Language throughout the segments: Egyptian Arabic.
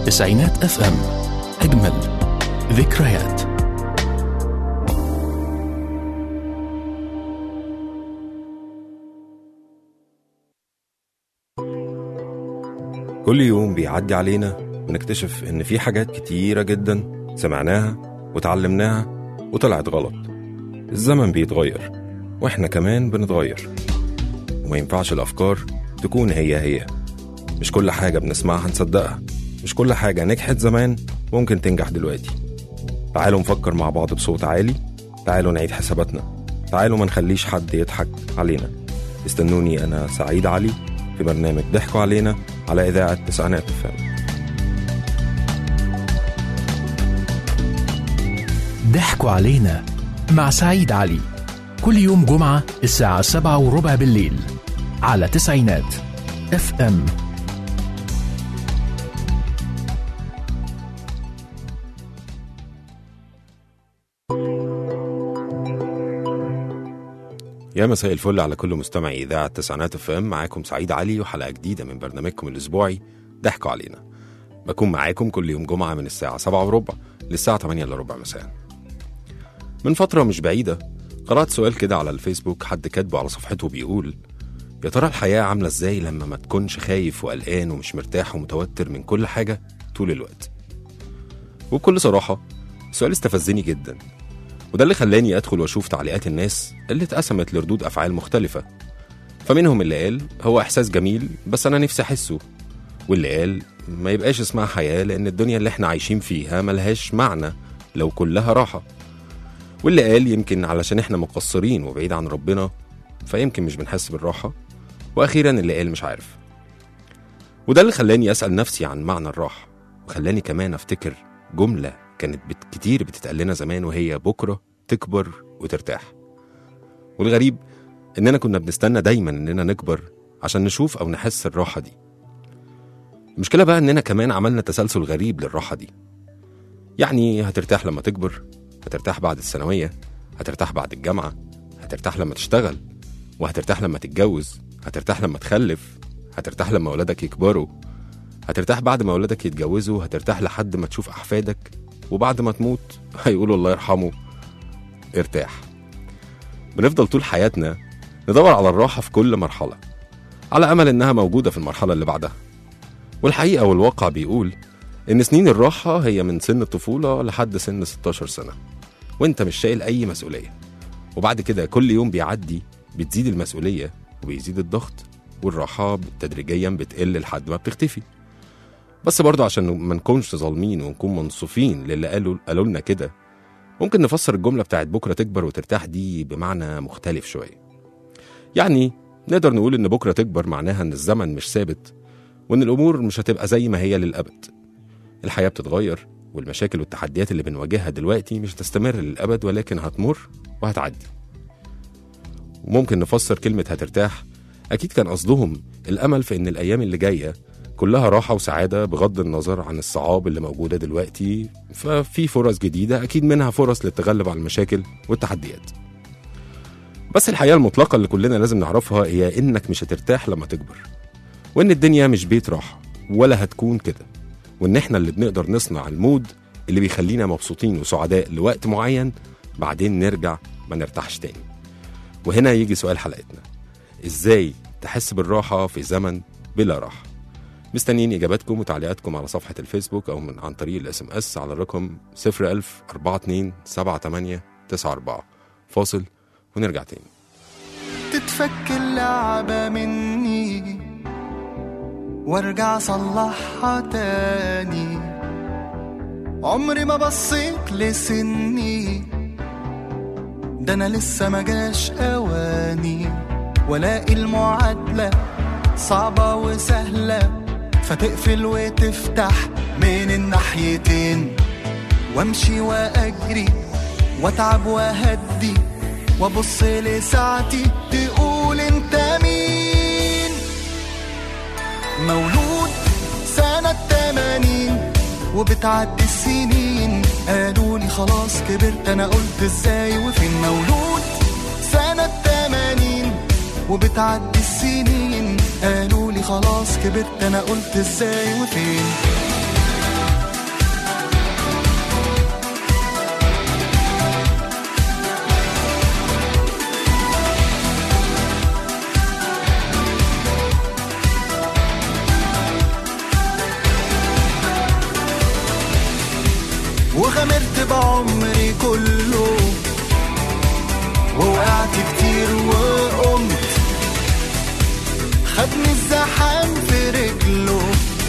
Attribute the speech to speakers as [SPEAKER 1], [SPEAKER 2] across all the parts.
[SPEAKER 1] تسعينات اف ام اجمل ذكريات
[SPEAKER 2] كل يوم بيعدي علينا ونكتشف إن في حاجات كتيرة جدا سمعناها وتعلمناها وطلعت غلط الزمن بيتغير وإحنا كمان بنتغير وما ينفعش الأفكار تكون هي هي مش كل حاجة بنسمعها نصدقها مش كل حاجة نجحت زمان ممكن تنجح دلوقتي تعالوا نفكر مع بعض بصوت عالي تعالوا نعيد حساباتنا تعالوا ما نخليش حد يضحك علينا استنوني أنا سعيد علي في برنامج ضحكوا علينا على إذاعة تسعينات الفم
[SPEAKER 1] ضحكوا علينا مع سعيد علي كل يوم جمعة الساعة سبعة وربع بالليل على تسعينات اف ام
[SPEAKER 2] يا مساء الفل على كل مستمعي إذاعة تسعينات اف ام معاكم سعيد علي وحلقة جديدة من برنامجكم الأسبوعي ضحكوا علينا بكون معاكم كل يوم جمعة من الساعة سبعة وربع للساعة 8 إلا ربع مساء من فترة مش بعيدة قرأت سؤال كده على الفيسبوك حد كاتبه على صفحته بيقول يا ترى الحياة عاملة ازاي لما ما تكونش خايف وقلقان ومش مرتاح ومتوتر من كل حاجة طول الوقت وبكل صراحة السؤال استفزني جدا وده اللي خلاني أدخل وأشوف تعليقات الناس اللي اتقسمت لردود أفعال مختلفة فمنهم اللي قال هو إحساس جميل بس أنا نفسي أحسه واللي قال ما يبقاش اسمها حياة لأن الدنيا اللي احنا عايشين فيها ملهاش معنى لو كلها راحة واللي قال يمكن علشان احنا مقصرين وبعيد عن ربنا فيمكن مش بنحس بالراحة وأخيرا اللي قال مش عارف وده اللي خلاني أسأل نفسي عن معنى الراحة وخلاني كمان أفتكر جملة كانت بت كتير بتتقال لنا زمان وهي بكرة تكبر وترتاح والغريب إننا كنا بنستنى دايما إننا نكبر عشان نشوف أو نحس الراحة دي المشكلة بقى إننا كمان عملنا تسلسل غريب للراحة دي يعني هترتاح لما تكبر هترتاح بعد الثانوية هترتاح بعد الجامعة هترتاح لما تشتغل وهترتاح لما تتجوز هترتاح لما تخلف هترتاح لما ولادك يكبروا هترتاح بعد ما ولادك يتجوزوا هترتاح لحد ما تشوف أحفادك وبعد ما تموت هيقولوا الله يرحمه ارتاح بنفضل طول حياتنا ندور على الراحة في كل مرحلة على أمل إنها موجودة في المرحلة اللي بعدها والحقيقة والواقع بيقول إن سنين الراحة هي من سن الطفولة لحد سن 16 سنة وإنت مش شايل أي مسؤولية وبعد كده كل يوم بيعدي بتزيد المسؤولية وبيزيد الضغط والراحة تدريجيا بتقل لحد ما بتختفي بس برضه عشان ما نكونش ظالمين ونكون منصفين للي قالوا قالوا لنا كده ممكن نفسر الجملة بتاعت بكرة تكبر وترتاح دي بمعنى مختلف شوية يعني نقدر نقول إن بكرة تكبر معناها إن الزمن مش ثابت وإن الأمور مش هتبقى زي ما هي للأبد الحياة بتتغير والمشاكل والتحديات اللي بنواجهها دلوقتي مش هتستمر للأبد ولكن هتمر وهتعدي وممكن نفسر كلمة هترتاح أكيد كان قصدهم الأمل في إن الأيام اللي جاية كلها راحة وسعادة بغض النظر عن الصعاب اللي موجودة دلوقتي ففي فرص جديدة أكيد منها فرص للتغلب على المشاكل والتحديات بس الحقيقة المطلقة اللي كلنا لازم نعرفها هي إنك مش هترتاح لما تكبر وإن الدنيا مش بيت راحة ولا هتكون كده وإن إحنا اللي بنقدر نصنع المود اللي بيخلينا مبسوطين وسعداء لوقت معين بعدين نرجع ما نرتاحش تاني وهنا يجي سؤال حلقتنا إزاي تحس بالراحة في زمن بلا راحة مستنيين اجاباتكم وتعليقاتكم على صفحه الفيسبوك او من عن طريق الاس ام اس على الرقم 01000 42 78 94 فاصل ونرجع تاني
[SPEAKER 3] تتفك اللعبة مني وارجع صلحها تاني عمري ما بصيت لسني ده انا لسه ما جاش اواني والاقي المعادلة صعبة وسهلة فتقفل وتفتح من الناحيتين وامشي واجري واتعب واهدي وابص لساعتي تقول انت مين مولود سنة تمانين وبتعدي السنين قالوا لي خلاص كبرت انا قلت ازاي وفين مولود سنة تمانين وبتعدي السنين قالوا لي خلاص كبرت انا قلت ازاي وفين غامرت بعمري كله ووقعت كتير وقمت خدني الزحام في رجله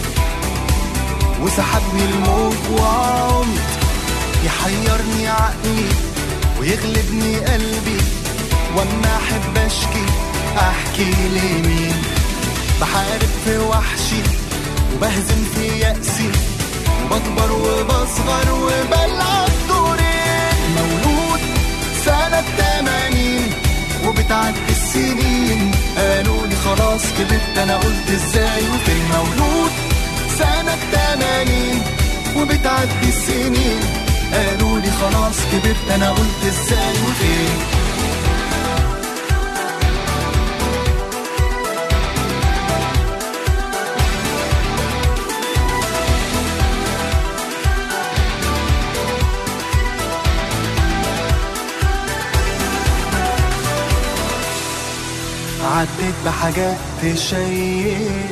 [SPEAKER 3] وسحبني الموج وعمت يحيرني عقلي ويغلبني قلبي واما احب اشكي احكي لمين بحارب في وحشي وبهزم في يأسي وبكبر وبصغر وبلعب دورين مولود سنة تمانين وبتعدي السنين قالوا لي خلاص كبرت انا قلت ازاي وفين مولود سنة تمانين وبتعدي السنين قالوا لي خلاص كبرت انا قلت ازاي وفين عديت بحاجات تشيق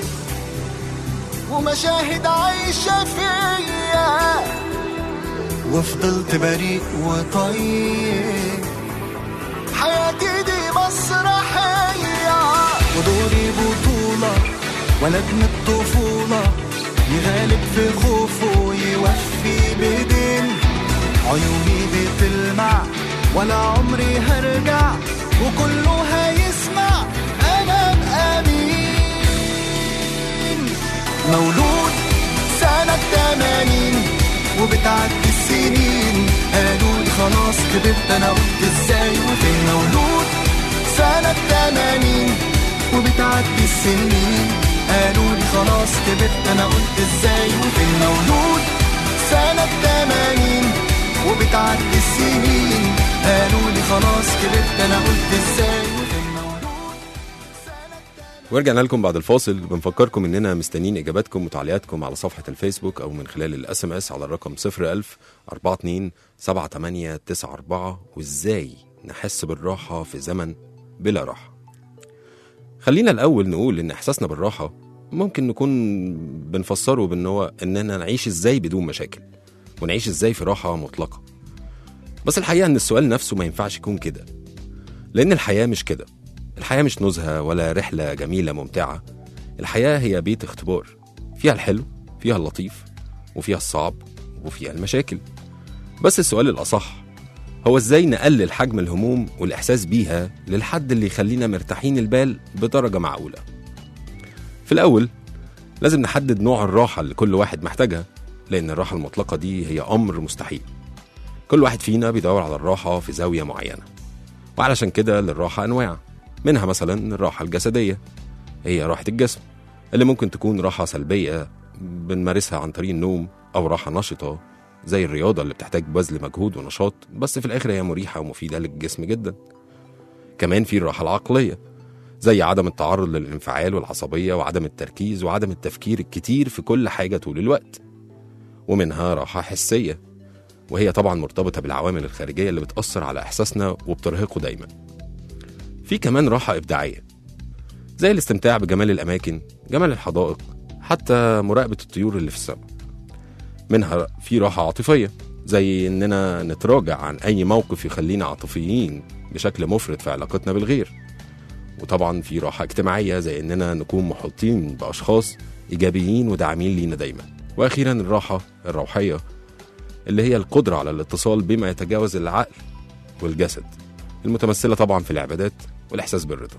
[SPEAKER 3] ومشاهد عايشة فيا وفضلت بريء وطيب حياتي دي مسرحية ودوري بطولة ولد من الطفولة يغالب في خوفه ويوفي بدين عيوني بتلمع ولا عمري هرجع وكله هيسمع انا بأمين مولود سنة تمانين وبتعدي السنين قالوا لي خلاص كبرت انا قلت ازاي وفين مولود سنة تمانين وبتعدي السنين قالوا لي خلاص كبرت انا قلت ازاي وفين مولود سنة تمانين وبتعدي السنين قالوا لي خلاص كبرت انا قلت ازاي وفين مولود سنة
[SPEAKER 2] ورجعنا لكم بعد الفاصل بنفكركم اننا مستنيين اجاباتكم وتعليقاتكم على صفحه الفيسبوك او من خلال الاس ام اس على الرقم 01000 42 78 94 وازاي نحس بالراحه في زمن بلا راحه. خلينا الاول نقول ان احساسنا بالراحه ممكن نكون بنفسره بان هو اننا نعيش ازاي بدون مشاكل ونعيش ازاي في راحه مطلقه. بس الحقيقه ان السؤال نفسه ما ينفعش يكون كده. لان الحياه مش كده. الحياة مش نزهة ولا رحلة جميلة ممتعة الحياة هي بيت اختبار فيها الحلو فيها اللطيف وفيها الصعب وفيها المشاكل بس السؤال الأصح هو ازاي نقلل حجم الهموم والإحساس بيها للحد اللي يخلينا مرتاحين البال بدرجة معقولة في الأول لازم نحدد نوع الراحة اللي كل واحد محتاجها لأن الراحة المطلقة دي هي أمر مستحيل كل واحد فينا بيدور على الراحة في زاوية معينة وعلشان كده للراحة أنواع منها مثلا الراحة الجسدية هي راحة الجسم اللي ممكن تكون راحة سلبية بنمارسها عن طريق النوم أو راحة نشطة زي الرياضة اللي بتحتاج بذل مجهود ونشاط بس في الآخر هي مريحة ومفيدة للجسم جدا كمان في الراحة العقلية زي عدم التعرض للانفعال والعصبية وعدم التركيز وعدم التفكير الكتير في كل حاجة طول الوقت ومنها راحة حسية وهي طبعا مرتبطة بالعوامل الخارجية اللي بتأثر على إحساسنا وبترهقه دايما في كمان راحة إبداعية زي الاستمتاع بجمال الأماكن جمال الحدائق حتى مراقبة الطيور اللي في السماء منها في راحة عاطفية زي إننا نتراجع عن أي موقف يخلينا عاطفيين بشكل مفرط في علاقتنا بالغير وطبعا في راحة اجتماعية زي إننا نكون محيطين بأشخاص إيجابيين وداعمين لينا دايما وأخيرا الراحة الروحية اللي هي القدرة على الاتصال بما يتجاوز العقل والجسد المتمثلة طبعا في العبادات والإحساس بالرضا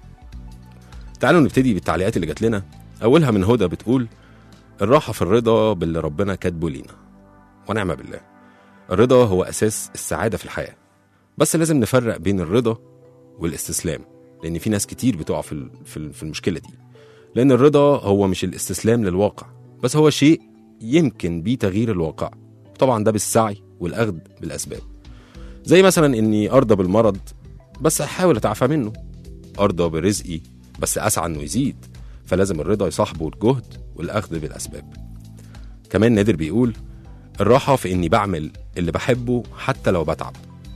[SPEAKER 2] تعالوا نبتدي بالتعليقات اللي جات لنا أولها من هدى بتقول الراحة في الرضا باللي ربنا كاتبه لينا ونعم بالله الرضا هو أساس السعادة في الحياة بس لازم نفرق بين الرضا والاستسلام لأن في ناس كتير بتقع في ال- في ال- في المشكلة دي لأن الرضا هو مش الاستسلام للواقع بس هو شيء يمكن بيه تغيير الواقع طبعا ده بالسعي والأخذ بالأسباب زي مثلا إني أرضى بالمرض بس أحاول أتعافى منه أرضى برزقي بس أسعى إنه يزيد فلازم الرضا يصاحبه الجهد والأخذ بالأسباب كمان نادر بيقول الراحة في إني بعمل اللي بحبه حتى لو بتعب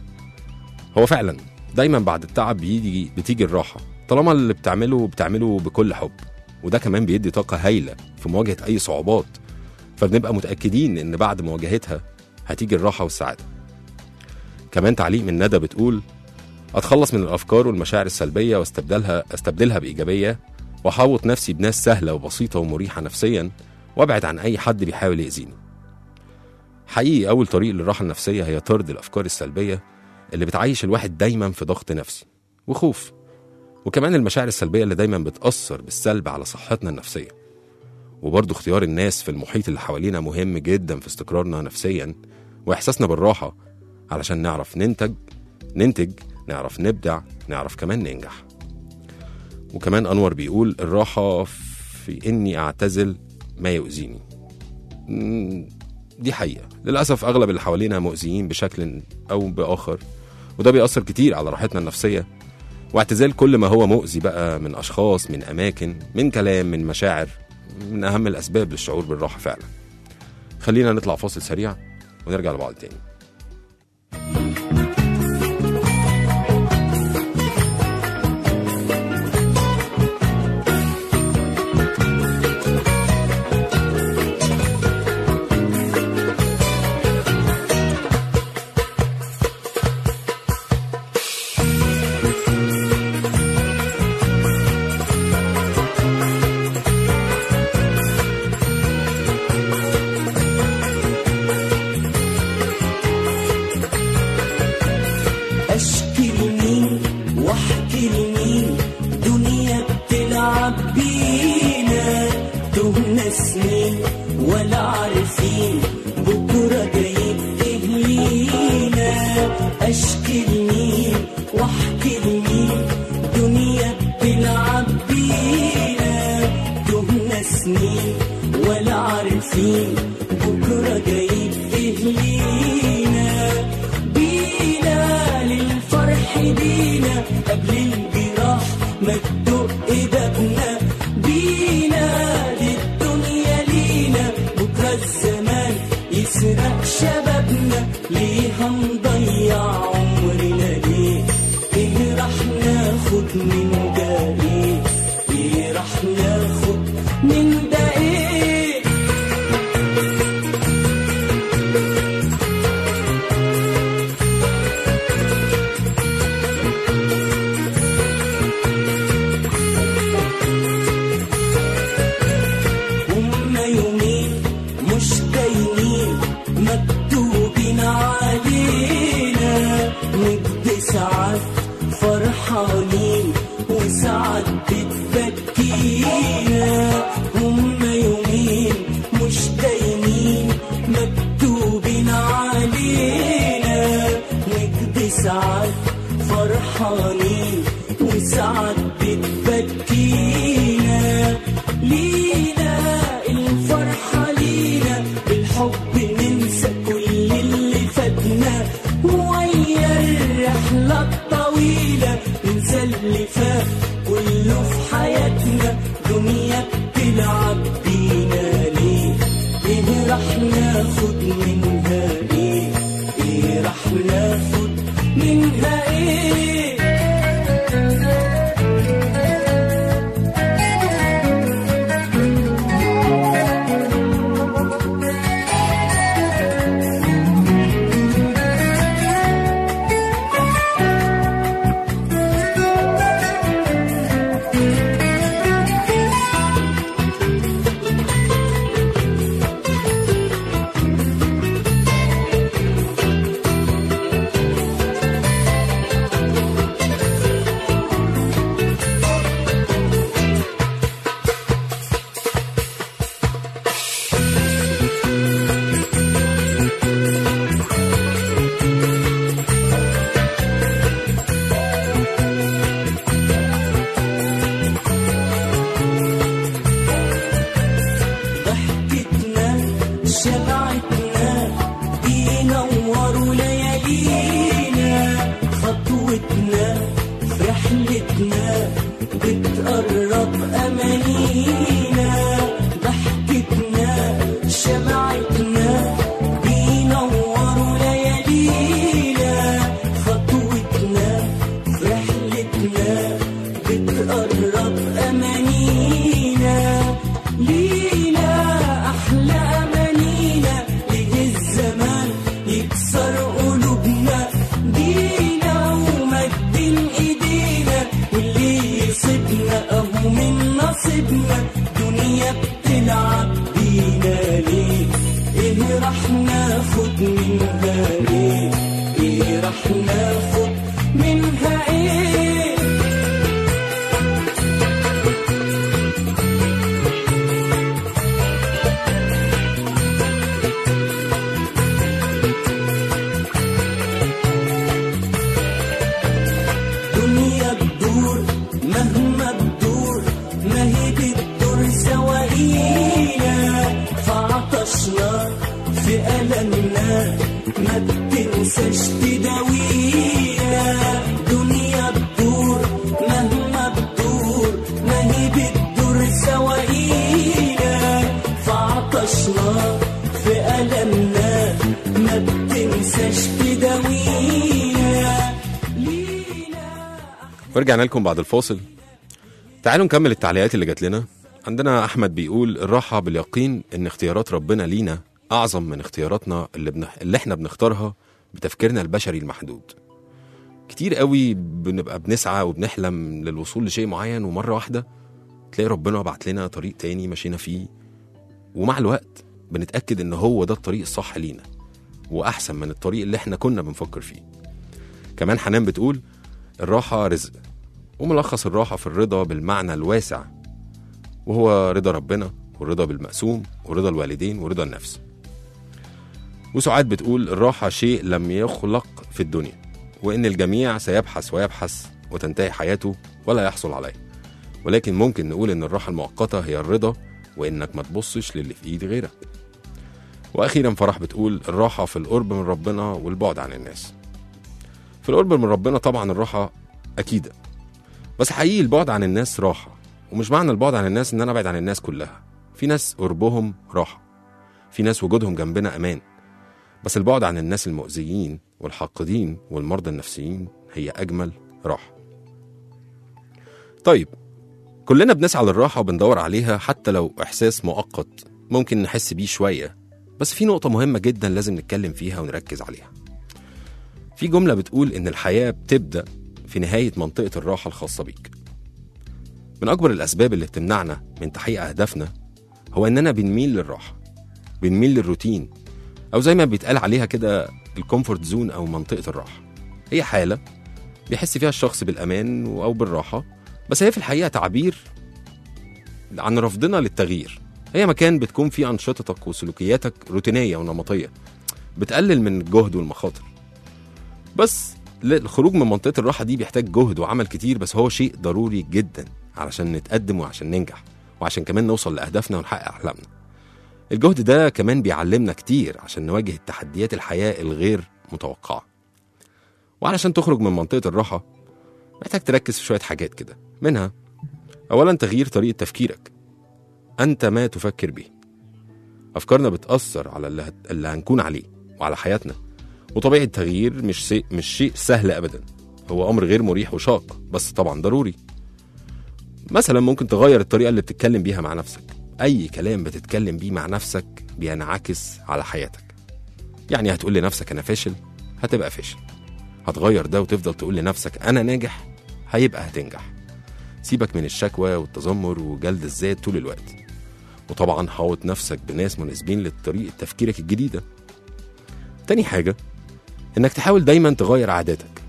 [SPEAKER 2] هو فعلا دايما بعد التعب بيجي بتيجي الراحة طالما اللي بتعمله بتعمله بكل حب وده كمان بيدي طاقة هايلة في مواجهة أي صعوبات فبنبقى متأكدين إن بعد مواجهتها هتيجي الراحة والسعادة كمان تعليق من ندى بتقول أتخلص من الأفكار والمشاعر السلبية واستبدلها استبدلها بإيجابية وأحوط نفسي بناس سهلة وبسيطة ومريحة نفسيا وأبعد عن أي حد بيحاول يأذيني حقيقي أول طريق للراحة النفسية هي طرد الأفكار السلبية اللي بتعيش الواحد دايما في ضغط نفسي وخوف وكمان المشاعر السلبية اللي دايما بتأثر بالسلب على صحتنا النفسية وبرضه اختيار الناس في المحيط اللي حوالينا مهم جدا في استقرارنا نفسيا وإحساسنا بالراحة علشان نعرف ننتج ننتج نعرف نبدع نعرف كمان ننجح وكمان أنور بيقول الراحة في إني أعتزل ما يؤذيني مم، دي حقيقة للأسف أغلب اللي حوالينا مؤذيين بشكل أو بآخر وده بيأثر كتير على راحتنا النفسية واعتزال كل ما هو مؤذي بقى من أشخاص من أماكن من كلام من مشاعر من أهم الأسباب للشعور بالراحة فعلا خلينا نطلع فاصل سريع ونرجع لبعض تاني
[SPEAKER 4] اشكي لمين واحكي لمين دنيا بتلعب بينا تهنا سنين ولا عارفين بكره جاي تهلينا اشكي لمين واحكي لمين دنيا بتلعب بينا تهنا سنين ولا عارفين بكره جاي تهلينا بينا للفرح بينا قبل الجراح ما تدق بابنا بينا للدنيا لينا بكرة الزمان يسرق شبابنا ليه هنضيع عمرنا ليه ايه راح ناخد من ده ايه ايه راح ناخد من ده ايه هما يومين مش دايمين مكتوبين علينا نقضي ساعات فرحانين وساعات بتبكينا هما يومين مش دايمين مكتوبين علينا نقضي ساعات فرحانين وساعات بتبكينا لينا الفرحة لينا بالحب ننسى كل اللي فاتنا ويا الرحلة الطويلة ننسى اللي فات كله في حياتنا دنيا بتلعب بينا ليه ايه راح ناخد منها ايه ايه راح ناخد منها ايه ضحكتنا شمعتنا بينوروا ليالينا خطوتنا في رحلتنا بتقرب أمانينا ضحكتنا شمعتنا بينوروا ليالينا خطوتنا في رحلتنا بتقرب أمانينا لينا أحلى أمانينا تلعب بينا ليه ايه راح ناخد منها ايه ايه راح ناخد منها ايه دنيا تدور مهما تدور ما هي بتدور سواقينا فعطشنا في ألمنا ما بتنساش تداوينا دنيا تدور مهما بتدور ما هي بتدور سواقينا فعطشنا في ألمنا ما بتنساش تداوينا لينا
[SPEAKER 2] ورجعنا لكم بعد الفاصل تعالوا نكمل التعليقات اللي جات لنا عندنا احمد بيقول الراحه باليقين ان اختيارات ربنا لينا اعظم من اختياراتنا اللي, بنح... اللي احنا بنختارها بتفكيرنا البشري المحدود كتير قوي بنبقى بنسعى وبنحلم للوصول لشيء معين ومره واحده تلاقي ربنا بعت لنا طريق تاني مشينا فيه ومع الوقت بنتاكد ان هو ده الطريق الصح لينا واحسن من الطريق اللي احنا كنا بنفكر فيه كمان حنان بتقول الراحه رزق وملخص الراحة في الرضا بالمعنى الواسع وهو رضا ربنا والرضا بالمقسوم ورضا الوالدين ورضا النفس وسعاد بتقول الراحة شيء لم يخلق في الدنيا وإن الجميع سيبحث ويبحث وتنتهي حياته ولا يحصل عليه ولكن ممكن نقول إن الراحة المؤقتة هي الرضا وإنك ما تبصش للي في إيد غيرك وأخيرا فرح بتقول الراحة في القرب من ربنا والبعد عن الناس في القرب من ربنا طبعا الراحة أكيدة بس حقيقي البعد عن الناس راحة ومش معنى البعد عن الناس إن أنا أبعد عن الناس كلها في ناس قربهم راحة في ناس وجودهم جنبنا أمان بس البعد عن الناس المؤذيين والحاقدين والمرضى النفسيين هي أجمل راحة طيب كلنا بنسعى للراحة وبندور عليها حتى لو إحساس مؤقت ممكن نحس بيه شوية بس في نقطة مهمة جدا لازم نتكلم فيها ونركز عليها في جملة بتقول إن الحياة بتبدأ في نهاية منطقة الراحة الخاصة بيك من أكبر الأسباب اللي بتمنعنا من تحقيق أهدافنا هو إننا بنميل للراحة بنميل للروتين أو زي ما بيتقال عليها كده الكومفورت زون أو منطقة الراحة هي حالة بيحس فيها الشخص بالأمان أو بالراحة بس هي في الحقيقة تعبير عن رفضنا للتغيير هي مكان بتكون فيه أنشطتك وسلوكياتك روتينية ونمطية بتقلل من الجهد والمخاطر بس لا، الخروج من منطقة الراحة دي بيحتاج جهد وعمل كتير بس هو شيء ضروري جدا علشان نتقدم وعشان ننجح وعشان كمان نوصل لأهدافنا ونحقق أحلامنا الجهد ده كمان بيعلمنا كتير عشان نواجه التحديات الحياة الغير متوقعة وعلشان تخرج من منطقة الراحة محتاج تركز في شوية حاجات كده منها أولا تغيير طريقة تفكيرك أنت ما تفكر به أفكارنا بتأثر على اللي, هت... اللي هنكون عليه وعلى حياتنا وطبيعي التغيير مش شيء مش شيء سهل ابدا هو امر غير مريح وشاق بس طبعا ضروري مثلا ممكن تغير الطريقه اللي بتتكلم بيها مع نفسك اي كلام بتتكلم بيه مع نفسك بينعكس على حياتك يعني هتقول لنفسك انا فاشل هتبقى فاشل هتغير ده وتفضل تقول لنفسك انا ناجح هيبقى هتنجح سيبك من الشكوى والتذمر وجلد الذات طول الوقت وطبعا حاوط نفسك بناس مناسبين لطريقه تفكيرك الجديده تاني حاجه انك تحاول دايما تغير عاداتك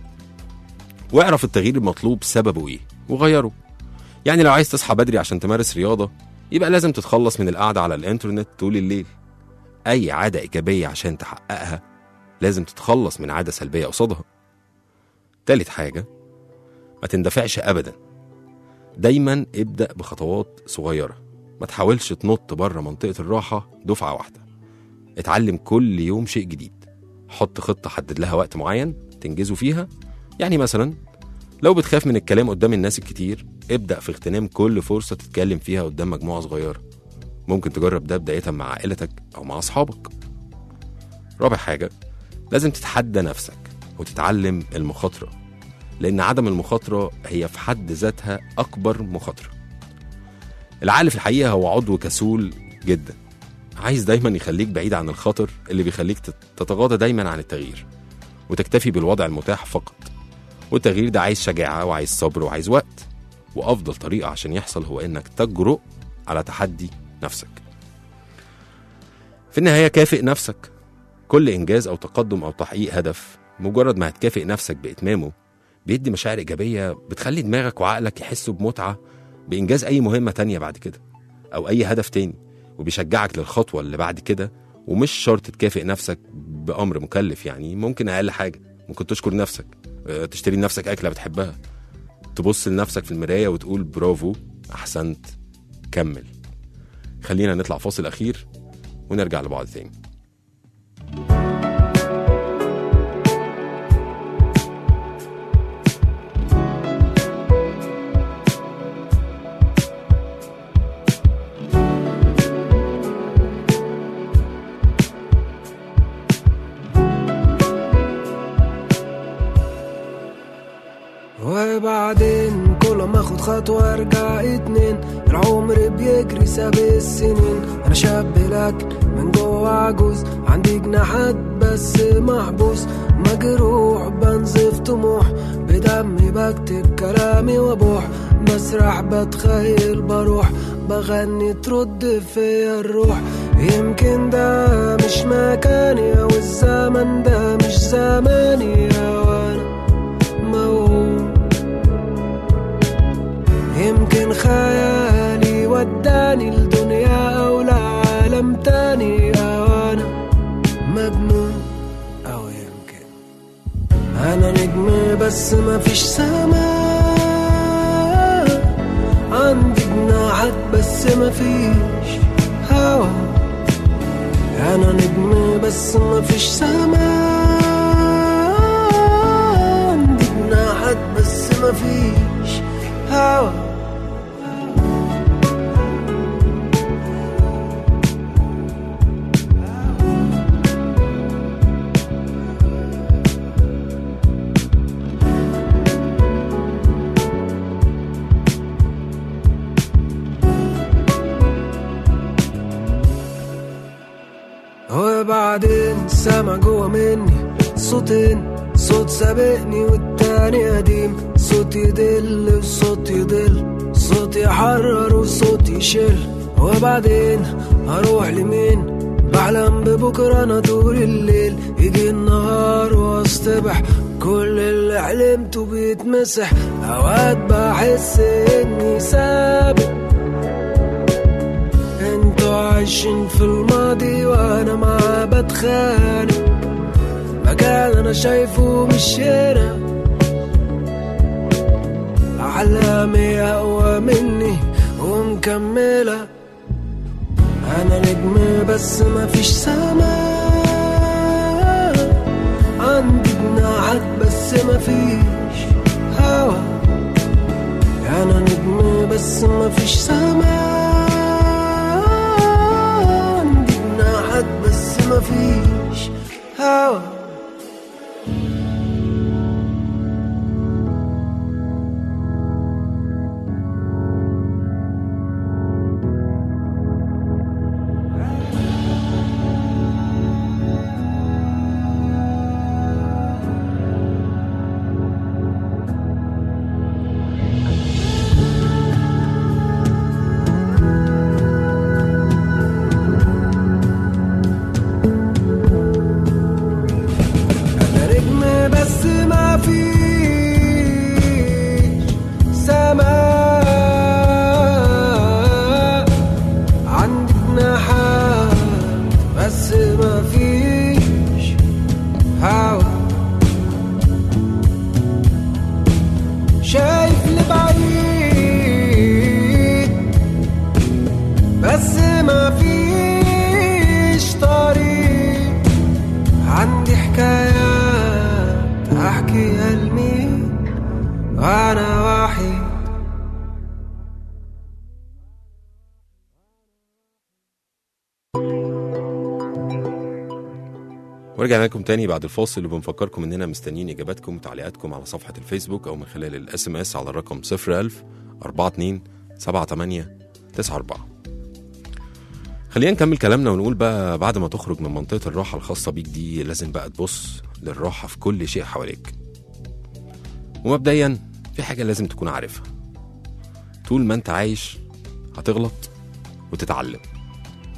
[SPEAKER 2] واعرف التغيير المطلوب سببه ايه وغيره يعني لو عايز تصحى بدري عشان تمارس رياضة يبقى لازم تتخلص من القعدة على الانترنت طول الليل أي عادة إيجابية عشان تحققها لازم تتخلص من عادة سلبية قصادها تالت حاجة ما تندفعش أبدا دايما ابدأ بخطوات صغيرة ما تحاولش تنط بره منطقة الراحة دفعة واحدة اتعلم كل يوم شيء جديد حط خطة حدد لها وقت معين تنجزه فيها يعني مثلا لو بتخاف من الكلام قدام الناس الكتير ابدأ في اغتنام كل فرصة تتكلم فيها قدام مجموعة صغيرة ممكن تجرب ده بداية مع عائلتك أو مع أصحابك رابع حاجة لازم تتحدى نفسك وتتعلم المخاطرة لأن عدم المخاطرة هي في حد ذاتها أكبر مخاطرة العقل في الحقيقة هو عضو كسول جدا عايز دايما يخليك بعيد عن الخطر اللي بيخليك تت- تتغاضى دايما عن التغيير وتكتفي بالوضع المتاح فقط والتغيير ده عايز شجاعة وعايز صبر وعايز وقت وأفضل طريقة عشان يحصل هو إنك تجرؤ على تحدي نفسك في النهاية كافئ نفسك كل إنجاز أو تقدم أو تحقيق هدف مجرد ما هتكافئ نفسك بإتمامه بيدي مشاعر إيجابية بتخلي دماغك وعقلك يحسوا بمتعة بإنجاز أي مهمة تانية بعد كده أو أي هدف تاني وبيشجعك للخطوة اللي بعد كده ومش شرط تكافئ نفسك بأمر مكلف يعني ممكن أقل حاجة ممكن تشكر نفسك آه، تشتري لنفسك أكلة بتحبها تبص لنفسك في المراية وتقول برافو أحسنت كمل خلينا نطلع فاصل أخير ونرجع لبعض تاني
[SPEAKER 5] وبعدين كل ما اخد خطوة ارجع اتنين العمر بيجري ساب السنين انا شاب لكن من جوه عجوز عندي جناحات بس محبوس مجروح بنزف طموح بدمي بكتب كلامي وابوح بسرح بتخيل بروح بغني ترد فيا الروح يمكن ده مش مكاني او الزمن ده مش زماني او انا موهوم يمكن خيالي وداني لدنيا أو لعالم تاني أو أنا مجنون أو يمكن أنا نجم بس مفيش سماء عندي جناحات بس مفيش هوا أنا نجم بس مفيش سماء عندي جناحات بس مفيش هوا وبعدين سامع جوا مني صوتين صوت سابقني والتاني قديم صوت يدل وصوت يضل صوت يحرر وصوت يشل وبعدين هروح لمين بحلم ببكرة أنا طول الليل يجي النهار واصطبح كل اللي حلمته بيتمسح أوقات بحس إني سابق انتوا عايشين في الماضي وانا معاه بتخانق مكان انا شايفه مش هنا احلامي اقوى مني ومكمله انا نجم بس مفيش سماء عندي جناحات بس مفيش هوا انا نجم بس مفيش سماء عندي جناحات بس مفيش هوا انا نجم بس ما فيش سماء عندي جناحات بس ما فيش هوا شايف لبعيد بس ما فيش طريق عندي حكايات احكيها لمين وانا وحيد
[SPEAKER 2] ورجعنا لكم تاني بعد الفاصل وبنفكركم اننا مستنيين اجاباتكم وتعليقاتكم على صفحه الفيسبوك او من خلال الاس ام اس على الرقم 01000 42 78 94 خلينا نكمل كلامنا ونقول بقى بعد ما تخرج من منطقه الراحه الخاصه بيك دي لازم بقى تبص للراحه في كل شيء حواليك ومبدئيا في حاجه لازم تكون عارفها طول ما انت عايش هتغلط وتتعلم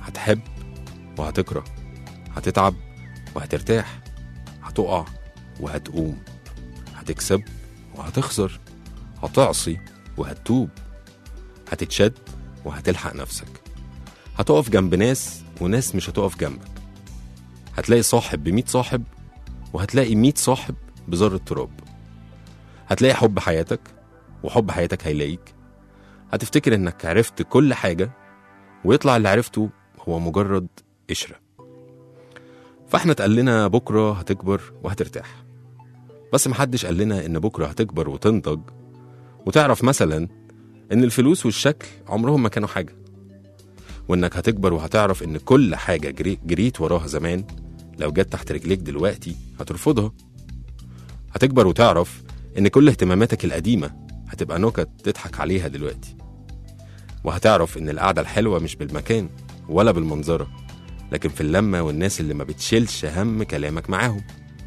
[SPEAKER 2] هتحب وهتكره هتتعب وهترتاح هتقع وهتقوم هتكسب وهتخسر هتعصي وهتتوب هتتشد وهتلحق نفسك هتقف جنب ناس وناس مش هتقف جنبك هتلاقي صاحب بمية صاحب وهتلاقي مية صاحب بذرة تراب هتلاقي حب حياتك وحب حياتك هيلاقيك هتفتكر انك عرفت كل حاجة ويطلع اللي عرفته هو مجرد قشرة فاحنا اتقال لنا بكرة هتكبر وهترتاح بس محدش قال لنا ان بكرة هتكبر وتنضج وتعرف مثلا ان الفلوس والشكل عمرهم ما كانوا حاجة وانك هتكبر وهتعرف ان كل حاجة جري جريت وراها زمان لو جت تحت رجليك دلوقتي هترفضها هتكبر وتعرف ان كل اهتماماتك القديمة هتبقى نكت تضحك عليها دلوقتي وهتعرف ان القعدة الحلوة مش بالمكان ولا بالمنظرة لكن في اللمة والناس اللي ما بتشيلش هم كلامك معاهم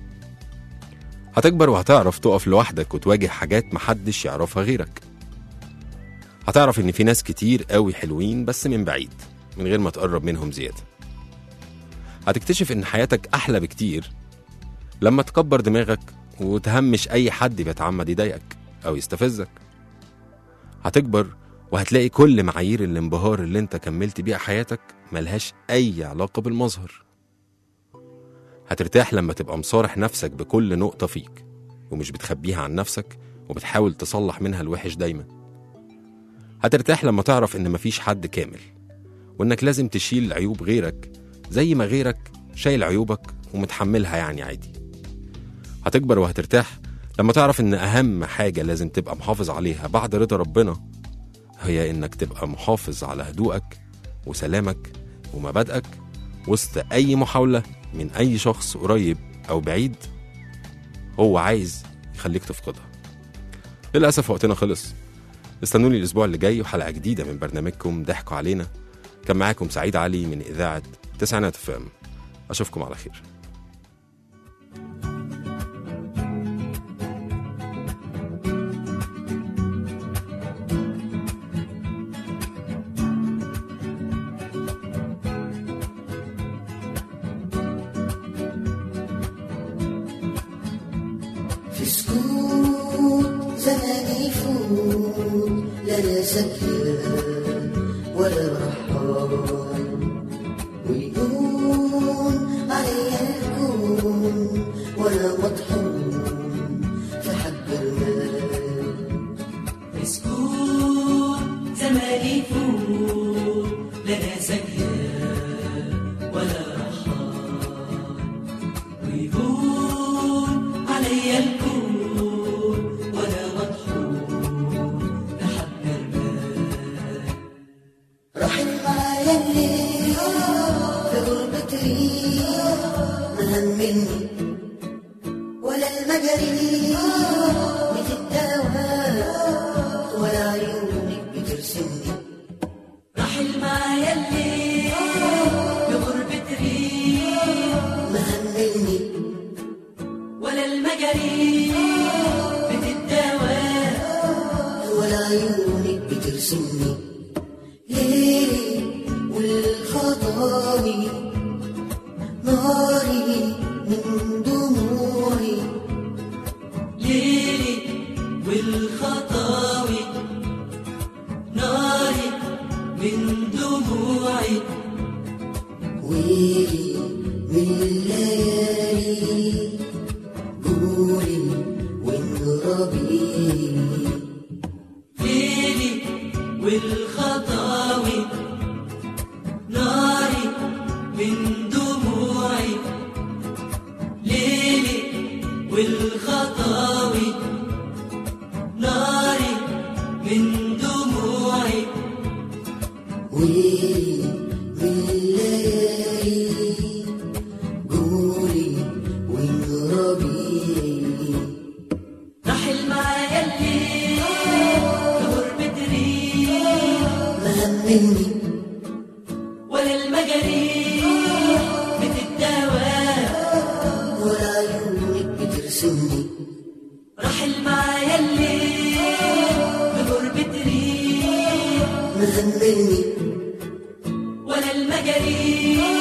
[SPEAKER 2] هتكبر وهتعرف تقف لوحدك وتواجه حاجات محدش يعرفها غيرك هتعرف ان في ناس كتير قوي حلوين بس من بعيد من غير ما تقرب منهم زيادة هتكتشف ان حياتك احلى بكتير لما تكبر دماغك وتهمش اي حد بيتعمد يضايقك او يستفزك هتكبر وهتلاقي كل معايير الانبهار اللي انت كملت بيها حياتك ملهاش اي علاقة بالمظهر هترتاح لما تبقى مصارح نفسك بكل نقطة فيك ومش بتخبيها عن نفسك وبتحاول تصلح منها الوحش دايما هترتاح لما تعرف ان مفيش حد كامل وانك لازم تشيل عيوب غيرك زي ما غيرك شايل عيوبك ومتحملها يعني عادي هتكبر وهترتاح لما تعرف ان اهم حاجة لازم تبقى محافظ عليها بعد رضا ربنا هي انك تبقى محافظ على هدوءك وسلامك ومبادئك وسط اي محاولة من اي شخص قريب او بعيد هو عايز يخليك تفقدها للأسف وقتنا خلص استنوني الأسبوع اللي جاي وحلقة جديدة من برنامجكم ضحكوا علينا كان معاكم سعيد علي من إذاعة تسعينات فام أشوفكم على خير
[SPEAKER 6] في سكوت زمان يفوت لا لا سكر ولا رحال ويدوم علي الكون ولا مطحون في حب المال
[SPEAKER 4] مسكون زمان يفوت لا سكر ولا رحال ويهون علي الكون ولا مطحون لحب المال
[SPEAKER 6] رحل معايا الليل في غربة ريح ما همني ولا المجاري بتتداوى ولا عيونك بترسمني
[SPEAKER 4] رحل معايا الليل بغربة ريح
[SPEAKER 6] ما همني
[SPEAKER 4] ولا المجاري بتتداوى
[SPEAKER 6] ولا عيونك بترسمني ليلي والخطاوي ناري من دموعي
[SPEAKER 4] ليلي والخطاوي ناري من دموعي
[SPEAKER 6] ويلي من الليالي قولي وانربي
[SPEAKER 4] ليلي والخطاوي ناري من دموعي ليلي والخطاوي ناري من دموعي
[SPEAKER 6] ويلي من الليالي قولي وانربي
[SPEAKER 4] رحل معايا الليل لغربة ريح
[SPEAKER 6] ما همني
[SPEAKER 4] ولا المجاريح بتتداوى
[SPEAKER 6] ولا عيونك بترسمني
[SPEAKER 4] رحل معايا الليل بغربة ريح
[SPEAKER 6] ما همني
[SPEAKER 4] ولا المجاري